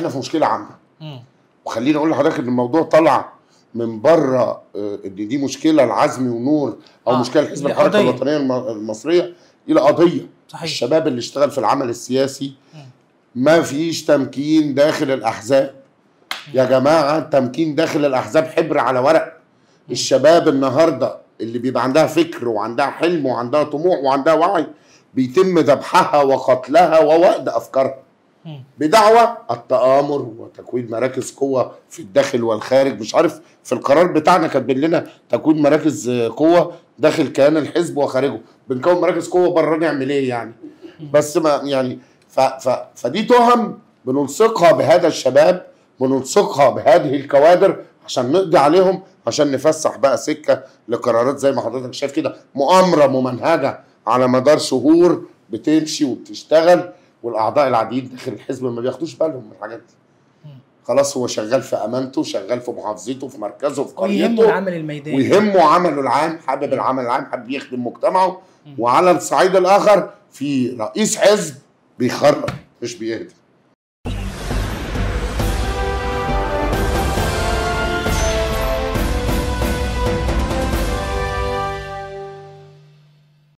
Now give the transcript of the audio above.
احنا في مشكله عامه مم. وخليني اقول لحضرتك ان الموضوع طلع من بره آه، ان دي مشكله لعزمي ونور او آه، مشكله لحزب دي الحركه قضية. الوطنيه الم- المصريه الى قضيه صحيح الشباب اللي اشتغل في العمل السياسي مم. ما فيش تمكين داخل الاحزاب يا جماعه التمكين داخل الاحزاب حبر على ورق الشباب النهارده اللي بيبقى عندها فكر وعندها حلم وعندها طموح وعندها وعي بيتم ذبحها وقتلها ووأد افكارها مم. بدعوى التآمر وتكوين مراكز قوة في الداخل والخارج مش عارف في القرار بتاعنا كاتبين لنا تكوين مراكز آه، قوة داخل كيان الحزب وخارجه بنكون مراكز قوة بره نعمل ايه يعني بس ما يعني ف ف فدي تهم بنلصقها بهذا الشباب بنلصقها بهذه الكوادر عشان نقضي عليهم عشان نفسح بقى سكة لقرارات زي ما حضرتك شايف كده مؤامرة ممنهجة على مدار شهور بتمشي وبتشتغل والاعضاء العاديين داخل الحزب ما بياخدوش بالهم من الحاجات دي خلاص هو شغال في امانته شغال في محافظته في مركزه في ويهمه قريته العمل الميداني ويهمه عمله العام حابب العمل العام حابب يخدم مجتمعه وعلى الصعيد الاخر في رئيس حزب بيخرب مش بيهدم